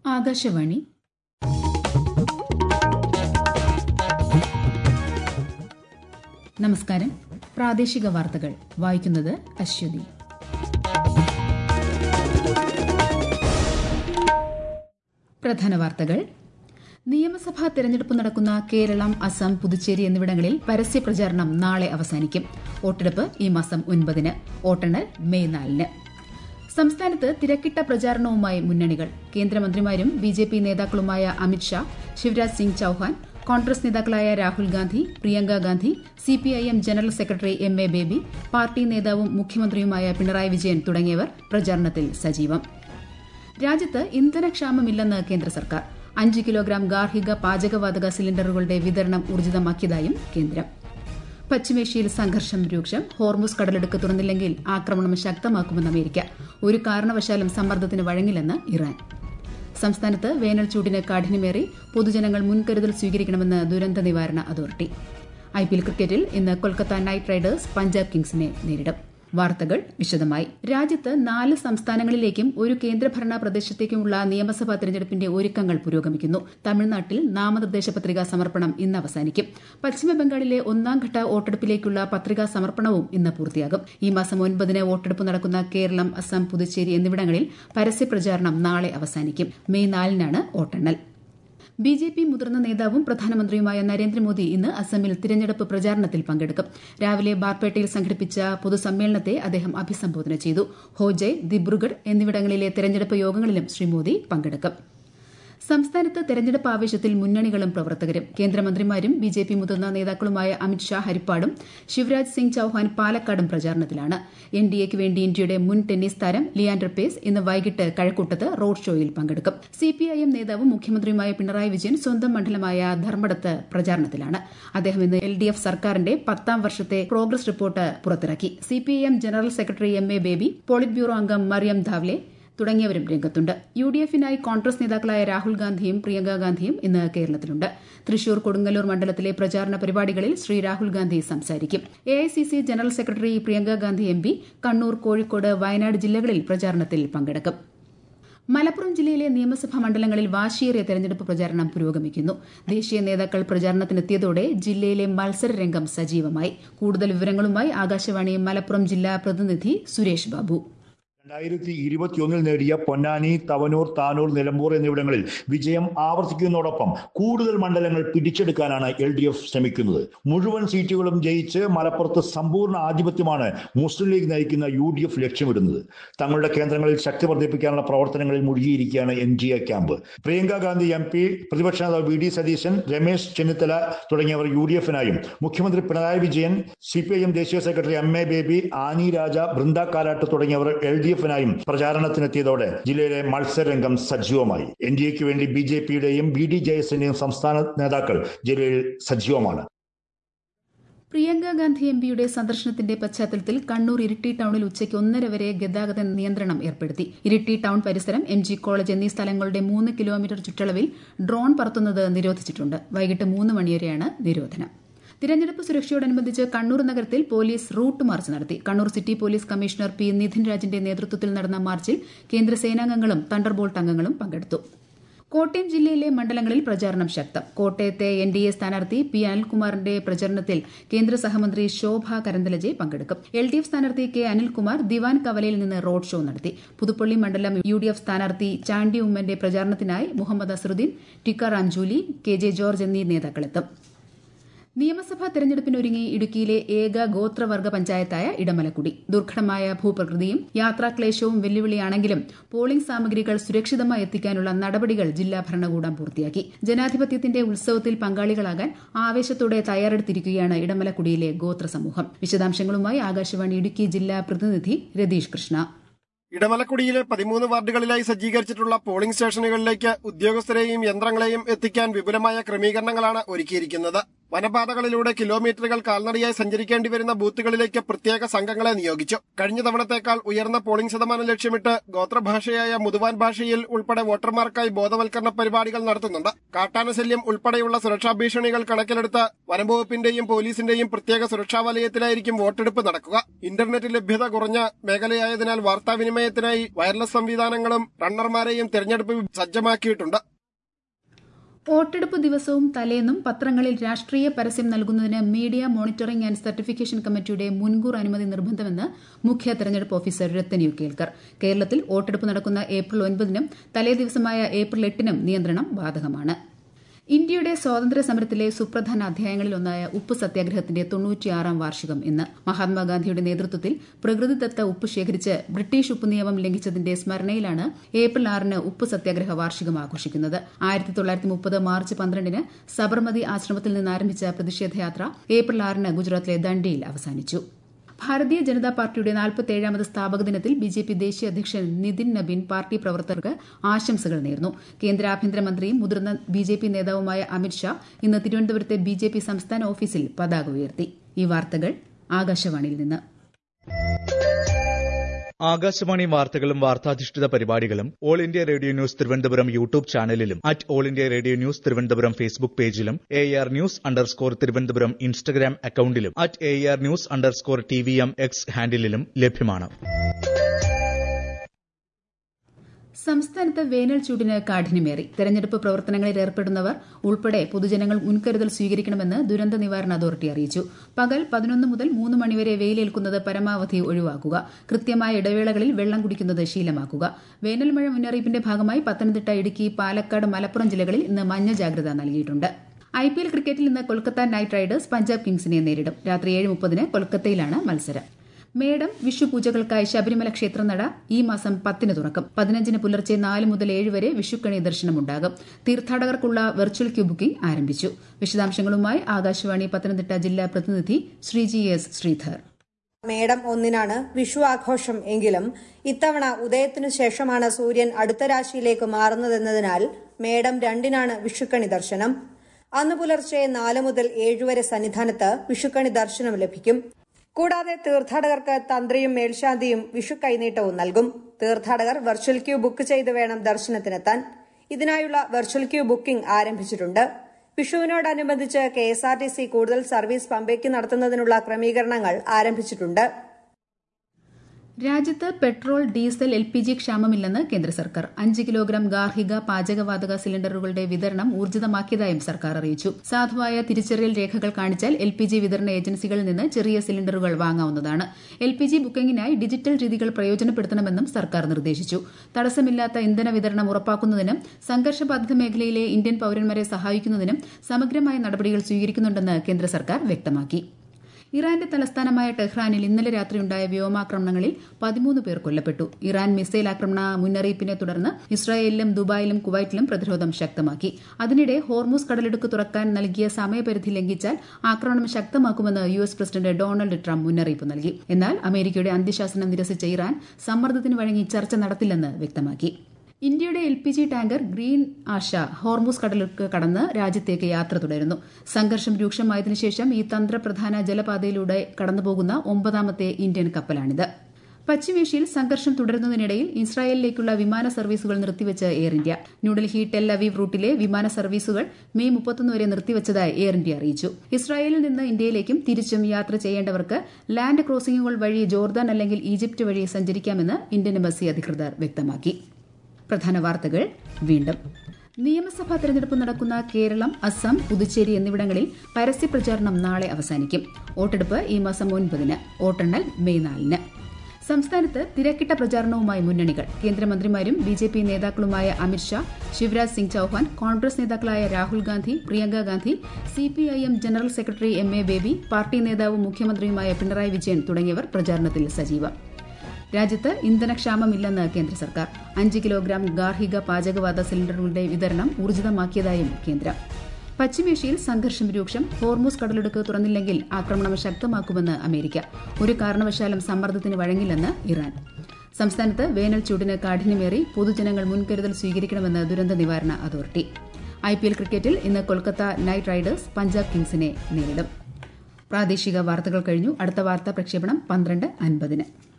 ആകാശവാണി നമസ്കാരം പ്രാദേശിക വാർത്തകൾ വായിക്കുന്നത് അശ്വതി പ്രധാന വാർത്തകൾ നിയമസഭാ തെരഞ്ഞെടുപ്പ് നടക്കുന്ന കേരളം അസം പുതുച്ചേരി എന്നിവിടങ്ങളിൽ പരസ്യ പ്രചാരണം നാളെ അവസാനിക്കും വോട്ടെടുപ്പ് ഈ മാസം ഒൻപതിന് വോട്ടെണ്ണൽ മെയ് നാലിന് സംസ്ഥാനത്ത് തിരക്കിട്ട പ്രചാരണവുമായി മുന്നണികൾ കേന്ദ്രമന്ത്രിമാരും ബി ജെ പി നേതാക്കളുമായ അമിത്ഷാ ശിവരാജ് സിംഗ് ചൌഹാൻ കോൺഗ്രസ് നേതാക്കളായ Rahul Gandhi Priyanka Gandhi CPIM general secretary M A Baby party നേതാവും മുഖ്യമന്ത്രിയുമായ പിണറായി വിജയൻ തുടങ്ങിയവർ പ്രചാരണത്തിൽ സജീവം രാജ്യത്ത് ഇന്ധനക്ഷാമമില്ലെന്ന് കേന്ദ്ര സർക്കാർ അഞ്ച് കിലോഗ്രാം ഗാർഹിക പാചകവാതക സിലിണ്ടറുകളുടെ വിതരണം ഊർജിതമാക്കിയതായും കേന്ദ്രം പശ്ചിമേഷ്യയിൽ സംഘർഷം രൂക്ഷം ഹോർമുസ് കടലെടുക്ക് തുറന്നില്ലെങ്കിൽ ആക്രമണം ശക്തമാക്കുമെന്ന് അമേരിക്ക ഒരു കാരണവശാലും സമ്മർദ്ദത്തിന് വഴങ്ങില്ലെന്ന് ഇറാൻ സംസ്ഥാനത്ത് വേനൽ ചൂടിന് കാഠിന്യമേറി പൊതുജനങ്ങൾ മുൻകരുതൽ സ്വീകരിക്കണമെന്ന് ദുരന്ത നിവാരണ അതോറിറ്റി ഐപിഎൽ ക്രിക്കറ്റിൽ ഇന്ന് കൊൽക്കത്ത നൈറ്റ് റൈഡേഴ്സ് പഞ്ചാബ് കിങ്സിനെ നേരിടും വാർത്തകൾ വിശദമായി രാജ്യത്ത് നാല് സംസ്ഥാനങ്ങളിലേക്കും ഒരു കേന്ദ്രഭരണ പ്രദേശത്തേക്കുമുള്ള നിയമസഭാ തെരഞ്ഞെടുപ്പിന്റെ ഒരുക്കങ്ങൾ പുരോഗമിക്കുന്നു തമിഴ്നാട്ടിൽ നാമനിർദ്ദേശ പത്രികാ സമർപ്പണം ഇന്ന് അവസാനിക്കും പശ്ചിമബംഗാളിലെ ഒന്നാംഘട്ട വോട്ടെടുപ്പിലേക്കുള്ള പത്രികാ സമർപ്പണവും ഇന്ന് പൂർത്തിയാകും ഈ മാസം ഒൻപതിന് വോട്ടെടുപ്പ് നടക്കുന്ന കേരളം അസം പുതുച്ചേരി എന്നിവിടങ്ങളിൽ പരസ്യപ്രചാരണം നാളെ അവസാനിക്കും മെയ് നാലിനാണ് വോട്ടെണ്ണൽ ബി ജെ പി മുതിർന്ന നേതാവും പ്രധാനമന്ത്രിയുമായ നരേന്ദ്രമോദി ഇന്ന് അസമിൽ തിരഞ്ഞെടുപ്പ് പ്രചാരണത്തിൽ പങ്കെടുക്കും രാവിലെ ബാർപേട്ടയിൽ സംഘടിപ്പിച്ച പൊതുസമ്മേളനത്തെ അദ്ദേഹം അഭിസംബോധന ചെയ്തു ഹോജയ് ദിബ്രുഗഡ് എന്നിവിടങ്ങളിലെ തെരഞ്ഞെടുപ്പ് യോഗങ്ങളിലും ശ്രീ മോദി പങ്കെടുക്കും സംസ്ഥാനത്ത് തെരഞ്ഞെടുപ്പ് ആവേശത്തിൽ മുന്നണികളും പ്രവർത്തകരും കേന്ദ്രമന്ത്രിമാരും ബി ജെ പി മുതിർന്ന നേതാക്കളുമായ അമിത്ഷാ ഹരിപ്പാടും ശിവരാജ് സിംഗ് ചൌഹാൻ പാലക്കാടും പ്രചാരണത്തിലാണ് എൻ ഡി എക്ക് വേണ്ടി ഇന്ത്യയുടെ മുൻ ടെന്നീസ് താരം ലിയാൻഡർ പേസ് ഇന്ന് വൈകിട്ട് കഴക്കൂട്ടത്ത് റോഡ് ഷോയിൽ പങ്കെടുക്കും സിപിഐഎം നേതാവും മുഖ്യമന്ത്രിയുമായ പിണറായി വിജയൻ സ്വന്തം മണ്ഡലമായ ധർമ്മടത്ത് പ്രചാരണത്തിലാണ് അദ്ദേഹം ഇന്ന് എൽ ഡി എഫ് സർക്കാരിന്റെ പത്താം വർഷത്തെ പ്രോഗ്രസ് റിപ്പോർട്ട് പുറത്തിറക്കി CPIM general secretary M A Baby politburo അംഗം മറിയം ധാവ്ലെ തുടങ്ങിയവരും രംഗത്തുണ്ട് യു ഡി എഫിനായി കോൺഗ്രസ് നേതാക്കളായ രാഹുൽ ഗാന്ധിയും പ്രിയങ്ക ഗാന്ധിയും ഇന്ന് കേരളത്തിലുണ്ട് തൃശൂർ കൊടുങ്ങല്ലൂർ മണ്ഡലത്തിലെ പ്രചാരണ പരിപാടികളിൽ ശ്രീ രാഹുൽ ഗാന്ധി സംസാരിക്കും A I C C general secretary Priyanka Gandhi M P Kannur Kozhikode Wayanad ജില്ലകളിൽ പ്രചാരണത്തിൽ പങ്കെടുക്കും മലപ്പുറം ജില്ലയിലെ നിയമസഭാ മണ്ഡലങ്ങളിൽ വാശിയേറിയ തെരഞ്ഞെടുപ്പ് പ്രചാരണം പുരോഗമിക്കുന്നു ദേശീയ നേതാക്കൾ പ്രചാരണത്തിനെത്തിയതോടെ ജില്ലയിലെ മത്സരരംഗം സജീവമായി കൂടുതൽ വിവരങ്ങളുമായി ആകാശവാണി മലപ്പുറം ജില്ലാ പ്രതിനിധി സുരേഷ് ബാബു രണ്ടായിരത്തി ഇരുപത്തിയൊന്നിൽ നേടിയ പൊന്നാനി തവനൂർ താനൂർ നിലമ്പൂർ എന്നിവിടങ്ങളിൽ വിജയം ആവർത്തിക്കുന്നതോടൊപ്പം കൂടുതൽ മണ്ഡലങ്ങൾ പിടിച്ചെടുക്കാനാണ് എൽ ഡി എഫ് ശ്രമിക്കുന്നത് മുഴുവൻ സീറ്റുകളും ജയിച്ച് മലപ്പുറത്ത് സമ്പൂർണ്ണ ആധിപത്യമാണ് മുസ്ലിം ലീഗ് നയിക്കുന്ന യു ഡി എഫ് ലക്ഷ്യമിടുന്നത് തങ്ങളുടെ കേന്ദ്രങ്ങളിൽ ശക്തി വർദ്ധിപ്പിക്കാനുള്ള പ്രവർത്തനങ്ങളിൽ മുഴുകിയിരിക്കുകയാണ് N D A camp Priyanka Gandhi M P പ്രതിപക്ഷ നേതാവ് വി ഡി സതീശൻ രമേശ് ചെന്നിത്തല തുടങ്ങിയവർ യു ഡി എഫിനായും മുഖ്യമന്ത്രി Pinarayi Vijayan C P I M ദേശീയ സെക്രട്ടറി M A Baby Annie Raja Brinda Karat തുടങ്ങിയവർ എൽ ഡി എഫിനായും പ്രചാരണത്തിനെത്തിയതോടെ ജില്ലയിലെ മത്സരരംഗം സജീവമായി എൻ ഡി എക്ക് വേണ്ടി ബി ജെ പിയുടെയും ബി ഡി ജെ എസിന്റെയും സംസ്ഥാന നേതാക്കൾ ജില്ലയിൽ സജീവമാണ് പ്രിയങ്ക ഗാന്ധി എം പിയുടെ സന്ദർശനത്തിന്റെ പശ്ചാത്തലത്തിൽ കണ്ണൂർ ഇരിട്ടി ടൌണിൽ ഉച്ചയ്ക്ക് ഒന്നര വരെ ഗതാഗത നിയന്ത്രണം ഏർപ്പെടുത്തി ഇരിട്ടി ടൌൺ പരിസരം എം ജി കോളേജ് എന്നീ സ്ഥലങ്ങളുടെ മൂന്ന് കിലോമീറ്റർ ചുറ്റളവിൽ ഡ്രോൺ പറത്തുന്നത് നിരോധിച്ചിട്ടുണ്ട് വൈകിട്ട് മൂന്ന് മണിവരെയാണ് നിരോധനം തിരഞ്ഞെടുപ്പ് സുരക്ഷയോടനുബന്ധിച്ച് കണ്ണൂർ നഗരത്തിൽ പോലീസ് റൂട്ട് മാർച്ച് നടത്തി Kannur city police commissioner P Nidhin രാജിന്റെ നേതൃത്വത്തിൽ നടന്ന മാർച്ചിൽ കേന്ദ്ര സേനാംഗങ്ങളും തണ്ടർബോൾട്ട് അംഗങ്ങളും പങ്കെടുത്തു കോട്ടയം ജില്ലയിലെ മണ്ഡലങ്ങളിൽ പ്രചാരണം ശക്തം കോട്ടയത്തെ എൻ ഡി എ സ്ഥാനാർത്ഥി പി അനിൽകുമാറിന്റെ പ്രചരണത്തിൽ കേന്ദ്ര സഹമന്ത്രി ശോഭ കരന്തലജെ പങ്കെടുക്കും എൽ ഡി എഫ് സ്ഥാനാർത്ഥി കെ അനിൽകുമാർ ദിവാൻ കവലയിൽ നിന്ന് റോഡ് ഷോ നടത്തി പുതുപ്പള്ളി മണ്ഡലം യു ഡി എഫ് സ്ഥാനാർത്ഥി ചാണ്ടി ഉമ്മന്റെ പ്രചാരണത്തിനായി Mohammad Azharuddin Tikaram Jully K J George എന്നീ നേതാക്കളെത്തും നിയമസഭാ തെരഞ്ഞെടുപ്പിനൊരുങ്ങി ഇടുക്കിയിലെ ഏക ഗോത്രവർഗ പഞ്ചായത്തായ ഇടമലക്കുടി ദുർഘടമായ ഭൂപ്രകൃതിയും യാത്രാക്ലേശവും വെല്ലുവിളിയാണെങ്കിലും പോളിംഗ് സാമഗ്രികൾ സുരക്ഷിതമായി എത്തിക്കാനുള്ള നടപടികൾ ജില്ലാ ഭരണകൂടം പൂർത്തിയാക്കി ജനാധിപത്യത്തിന്റെ ഉത്സവത്തിൽ പങ്കാളികളാകാൻ ആവേശത്തോടെ തയ്യാറെടുത്തിരിക്കുകയാണ് ഇടമലക്കുടിയിലെ ഗോത്ര സമൂഹം വിശദാംശങ്ങളുമായി ആകാശവാണി ഇടുക്കി ജില്ലാ പ്രതിനിധി രതീഷ് കൃഷ്ണ ഇടമലക്കുടിയിലെ പതിമൂന്ന് വാർഡുകളിലായി സജ്ജീകരിച്ചിട്ടുള്ള പോളിംഗ് സ്റ്റേഷനുകളിലേക്ക് ഉദ്യോഗസ്ഥരെയും യന്ത്രങ്ങളെയും എത്തിക്കാൻ വിപുലമായ ക്രമീകരണങ്ങളാണ് ഒരുക്കിയിരിക്കുന്നത് വനപാതകളിലൂടെ കിലോമീറ്ററുകൾ കാൽനടയായി സഞ്ചരിക്കേണ്ടി വരുന്ന ബൂത്തുകളിലേക്ക് പ്രത്യേക സംഘങ്ങളെ നിയോഗിച്ചു കഴിഞ്ഞ തവണത്തേക്കാൾ ഉയർന്ന പോളിംഗ് ശതമാനം ലക്ഷ്യമിട്ട് ഗോത്രഭാഷയായ മുതുവാൻ ഭാഷയിൽ ഉൾപ്പെടെ വോട്ടർമാർക്കായി ബോധവൽക്കരണ പരിപാടികൾ നടത്തുന്നുണ്ട് കാട്ടാനശല്യം ഉൾപ്പെടെയുള്ള സുരക്ഷാ ഭീഷണികൾ കണക്കിലെടുത്ത് വനംവകുപ്പിന്റെയും പോലീസിന്റെയും പ്രത്യേക സുരക്ഷാ വലയത്തിലായിരിക്കും വോട്ടെടുപ്പ് നടക്കുക ഇന്റർനെറ്റ് ലഭ്യത കുറഞ്ഞ മേഖലയായതിനാൽ വാർത്താവിനിമയത്തിനായി വയർലെസ് സംവിധാനങ്ങളും റണ്ണർമാരെയും തെരഞ്ഞെടുപ്പ് സജ്ജമാക്കിയിട്ടുണ്ട് വോട്ടെടുപ്പ് ദിവസവും തലേന്നും പത്രങ്ങളിൽ രാഷ്ട്രീയ പരസ്യം നൽകുന്നതിന് മീഡിയ മോണിറ്ററിംഗ് ആൻഡ് സർട്ടിഫിക്കേഷൻ കമ്മിറ്റിയുടെ മുൻകൂർ അനുമതി നിർബന്ധമെന്ന് മുഖ്യ തെരഞ്ഞെടുപ്പ് ഓഫീസർ രത്തൻ യു കേൽക്കർ കേരളത്തിൽ വോട്ടെടുപ്പ് നടക്കുന്ന ഏപ്രിൽ ഒൻപതിനും തലേദിവസമായ ഏപ്രിൽ എട്ടിനും നിയന്ത്രണം ബാധകമാണ് ഇന്ത്യയുടെ സ്വാതന്ത്ര്യ സമരത്തിലെ സുപ്രധാന അധ്യായങ്ങളിലൊന്നായ ഉപ്പ് സത്യാഗ്രഹത്തിന്റെ തൊണ്ണൂറ്റിയാറാം വാർഷികം ഇന്ന് മഹാത്മാഗാന്ധിയുടെ നേതൃത്വത്തിൽ പ്രകൃതിദത്ത ഉപ്പ് ശേഖരിച്ച് ബ്രിട്ടീഷ് ഉപ്പ് നിയമം ലംഘിച്ചതിന്റെ സ്മരണയിലാണ് ഏപ്രിൽ ആറിന് ഉപ്പ് സത്യാഗ്രഹ വാർഷികം ആഘോഷിക്കുന്നത് ആയിരത്തി തൊള്ളായിരത്തി മുപ്പത് മാർച്ച് പന്ത്രണ്ടിന് സബർമതി ആശ്രമത്തിൽ നിന്ന് ആരംഭിച്ച പ്രതിഷേധയാത്ര ഏപ്രിൽ ആറിന് ഗുജറാത്തിലെ ദണ്ഡിയിൽ അവസാനിച്ചു ഭാരതീയ ജനതാ പാർട്ടിയുടെ നാൽപ്പത്തേഴാമത് സ്ഥാപക ദിനത്തിൽ ബി ജെ പി ദേശീയ അധ്യക്ഷൻ നിതിൻ നബീൻ പാർട്ടി പ്രവർത്തകർക്ക് ആശംസകൾ നേർന്നു കേന്ദ്ര ആഭ്യന്തരമന്ത്രിയും മുതിർന്ന ബി ജെ പി നേതാവുമായ അമിത്ഷാ ഇന്ന് തിരുവനന്തപുരത്തെ ബി ജെ പി സംസ്ഥാന ഓഫീസിൽ പതാക ഉയർത്തി ഈ വാർത്തകൾ ആകാശവാണിയിൽ നിന്ന് ആകാശവാണി വാർത്തകളും വാർത്താധിഷ്ഠിത പരിപാടികളും All India Radio News Thiruvananthapuram YouTube ചാനലിലും at All India Radio News Thiruvananthapuram Facebook പേജിലും A R news underscore Thiruvananthapuram Instagram അക്കൌണ്ടിലും at A R news underscore T V M X ഹാൻഡിലും ലഭ്യമാണ് സംസ്ഥാനത്ത് വേനൽ ചൂടിന് കാഠിന്യമേറി തെരഞ്ഞെടുപ്പ് പ്രവർത്തനങ്ങളിൽ ഏർപ്പെടുന്നവർ ഉൾപ്പെടെ പൊതുജനങ്ങൾ മുൻകരുതൽ സ്വീകരിക്കണമെന്ന് ദുരന്ത നിവാരണ അതോറിറ്റി അറിയിച്ചു പകൽ പതിനൊന്ന് മുതൽ മൂന്ന് മണിവരെ വെയിലേൽക്കുന്നത് പരമാവധി ഒഴിവാക്കുക കൃത്യമായ ഇടവേളകളിൽ വെള്ളം കുടിക്കുന്നത് ശീലമാക്കുക വേനൽ മഴ മുന്നറിയിപ്പിന്റെ ഭാഗമായി പത്തനംതിട്ട ഇടുക്കി പാലക്കാട് മലപ്പുറം ജില്ലകളിൽ ഇന്ന് മഞ്ഞ ജാഗ്രത നൽകിയിട്ടുണ്ട് ഐ പി എൽ ക്രിക്കറ്റിൽ ഇന്ന് കൊൽക്കത്ത നൈറ്റ് റൈഡേഴ്സ് പഞ്ചാബ് കിങ്സിനെ നേരിടും രാത്രി ഏഴ് മുപ്പതിന് കൊൽക്കത്തയിലാണ് മത്സരം മേടം വിഷു പൂജകൾക്കായി ശബരിമല ക്ഷേത്രനട ഈ മാസം പത്തിന് തുറക്കും പതിനഞ്ചിന് പുലർച്ചെ നാല് മുതൽ ഏഴ് വരെ വിഷുക്കണി ദർശനമുണ്ടാകും തീർത്ഥാടകർക്കുള്ള വെർച്വൽ ക്യൂ ബുക്കിംഗ് ആരംഭിച്ചു വിശദാംശങ്ങളുമായി ആകാശവാണി പത്തനംതിട്ട ജില്ലാ പ്രതിനിധി ശ്രീജി എസ് ശ്രീധർ മേടം ഒന്നിനാണ് വിഷു ആഘോഷം എങ്കിലും ഇത്തവണ ഉദയത്തിനു ശേഷമാണ് സൂര്യൻ അടുത്ത രാശിയിലേക്ക് മാറുന്നതെന്നതിനാൽ മേടം രണ്ടിനാണ് വിഷുക്കണി ദർശനം അന്ന് പുലർച്ചെ നാല് മുതൽ ഏഴുവരെ സന്നിധാനത്ത് വിഷുക്കണി ദർശനം ലഭിക്കും കൂടാതെ തീർത്ഥാടകർക്ക് തന്ത്രിയും മേൽശാന്തിയും വിഷു കൈനീട്ടവും നൽകും തീർത്ഥാടകർ വെർച്വൽ ക്യൂ ബുക്ക് ചെയ്ത് വേണം ദർശനത്തിനെത്താൻ ഇതിനായുള്ള വെർച്വൽ ക്യൂ ബുക്കിംഗ് ആരംഭിച്ചിട്ടുണ്ട് വിഷുവിനോടനുബന്ധിച്ച് K S R T C കൂടുതൽ സർവീസ് പമ്പയ്ക്ക് നടത്തുന്നതിനുള്ള ക്രമീകരണങ്ങൾ ആരംഭിച്ചിട്ടുണ്ട് രാജ്യത്ത് petrol diesel L P G ക്ഷാമമില്ലെന്ന് കേന്ദ്ര സർക്കാർ അഞ്ച് കിലോഗ്രാം ഗാർഹിക പാചകവാതക സിലിണ്ടറുകളുടെ വിതരണം ഊർജിതമാക്കിയതായും സർക്കാർ അറിയിച്ചു സാധുവായ തിരിച്ചറിയൽ രേഖകൾ കാണിച്ചാൽ എൽ പി ജി വിതരണ ഏജൻസികളിൽ നിന്ന് ചെറിയ സിലിണ്ടറുകൾ വാങ്ങാവുന്നതാണ് എൽ പി ജി ബുക്കിംഗിനായി ഡിജിറ്റൽ രീതികൾ പ്രയോജനപ്പെടുത്തണമെന്നും സർക്കാർ നിർദ്ദേശിച്ചു തടസ്സമില്ലാത്ത ഇന്ധന വിതരണം ഉറപ്പാക്കുന്നതിനും സംഘർഷബാധിത മേഖലയിലെ ഇന്ത്യൻ പൌരന്മാരെ സഹായിക്കുന്നതിനും സമഗ്രമായ നടപടികൾ സ്വീകരിക്കുന്നുണ്ടെന്ന് കേന്ദ്ര സർക്കാർ വ്യക്തമാക്കി ഇറാന്റെ തലസ്ഥാനമായ ടെഹ്റാനിൽ ഇന്നലെ രാത്രിയുണ്ടായ വ്യോമാക്രമണങ്ങളിൽ പതിമൂന്ന് പേർ കൊല്ലപ്പെട്ടു ഇറാൻ മിസൈൽ ആക്രമണ മുന്നറിയിപ്പിനെ തുടർന്ന് ഇസ്രായേലിലും ദുബായിലും കുവൈറ്റിലും പ്രതിരോധം ശക്തമാക്കി അതിനിടെ ഹോർമൂസ് കടലിടുക്ക് തുറക്കാൻ നൽകിയ സമയപരിധി ലംഘിച്ചാൽ ആക്രമണം ശക്തമാക്കുമെന്ന് U S president Donald Trump മുന്നറിയിപ്പ് നൽകി എന്നാൽ അമേരിക്കയുടെ അന്ത്യശാസനം നിരസിച്ച ഇറാൻ സമ്മർദ്ദത്തിന് വഴങ്ങി ചർച്ച നടത്തില്ലെന്ന് വ്യക്തമാക്കി ഇന്ത്യയുടെ L P G tanker green Asha Hormuz കടലിലേക്ക് കടന്ന് രാജ്യത്തേക്ക് യാത്ര തുടരുന്നു സംഘർഷം രൂക്ഷമായതിനു ശേഷം ഈ തന്ത്രപ്രധാന ജലപാതയിലൂടെ കടന്നുപോകുന്ന ഒമ്പതാമത്തെ ഇന്ത്യൻ കപ്പലാണിത് പശ്ചിമേഷ്യയിൽ സംഘർഷം തുടരുന്നതിനിടയിൽ ഇസ്രായേലിലേക്കുള്ള വിമാന സർവീസുകൾ നിർത്തിവച്ച് Air India New Delhi Tel Aviv റൂട്ടിലെ വിമാന സർവീസുകൾ മെയ് മുപ്പത്തൊന്ന് വരെ നിർത്തിവച്ചതായി എയർ ഇന്ത്യ അറിയിച്ചു ഇസ്രായേലിൽ നിന്ന് ഇന്ത്യയിലേക്കും തിരിച്ചും യാത്ര ചെയ്യേണ്ടവർക്ക് ലാൻഡ് ക്രോസിംഗുകൾ വഴി ജോർദാൻ അല്ലെങ്കിൽ ഈജിപ്ത് വഴി സഞ്ചരിക്കാമെന്ന് ഇന്ത്യൻ എംബസി അധികൃതർ വ്യക്തമാക്കി പ്രധാന വാർത്തകൾ വീണ്ടും നിയമസഭാ തെരഞ്ഞെടുപ്പ് നടക്കുന്ന കേരളം അസം പുതുച്ചേരി എന്നിവിടങ്ങളിൽ പരസ്യ പ്രചാരണം നാളെ അവസാനിക്കും വോട്ടെടുപ്പ് ഈ മാസം ഒൻപതിന് വോട്ടെണ്ണൽ മെയ് നാലിന് സംസ്ഥാനത്ത് തിരക്കിട്ട പ്രചാരണവുമായി മുന്നണികൾ കേന്ദ്രമന്ത്രിമാരും ബി ജെ പി നേതാക്കളുമായ അമിത്ഷാ ശിവരാജ് സിംഗ് ചൌഹാൻ കോൺഗ്രസ് നേതാക്കളായ Rahul Gandhi Priyanka Gandhi C P I M general secretary M A Baby party നേതാവും മുഖ്യമന്ത്രിയുമായ പിണറായി വിജയൻ തുടങ്ങിയവർ പ്രചാരണത്തിൽ സജീവം രാജ്യത്ത് ഇന്ധനക്ഷാമമില്ലെന്ന് കേന്ദ്ര സർക്കാർ അഞ്ച് കിലോഗ്രാം ഗാർഹിക പാചകവാത സിലിണ്ടറുകളുടെ വിതരണം ഊർജിതമാക്കിയതായും കേന്ദ്രം പശ്ചിമേഷ്യയിൽ സംഘർഷം രൂക്ഷം ഹോർമൂസ് കടലെടുക്ക് തുറന്നില്ലെങ്കിൽ ആക്രമണം ശക്തമാക്കുമെന്ന് അമേരിക്ക ഒരു കാരണവശാലും സമ്മർദ്ദത്തിന് വഴങ്ങില്ലെന്ന് ഇറാൻ സംസ്ഥാനത്ത് വേനൽ ചൂടിന് കാഠിന്യമേറി പൊതുജനങ്ങൾ മുൻകരുതൽ സ്വീകരിക്കണമെന്ന് ദുരന്ത നിവാരണ അതോറിറ്റി ഐ പി എൽ ക്രിക്കറ്റിൽ ഇന്ന് കൊൽക്കത്ത നൈറ്റ് റൈഡേഴ്സ് പഞ്ചാബ് കിങ്സിനെ നേരിടും പ്രാദേശിക വാർത്തകൾ കഴിഞ്ഞു അടുത്ത വാർത്താ പ്രക്ഷേപണം പന്ത്രണ്ട് അൻപതിന്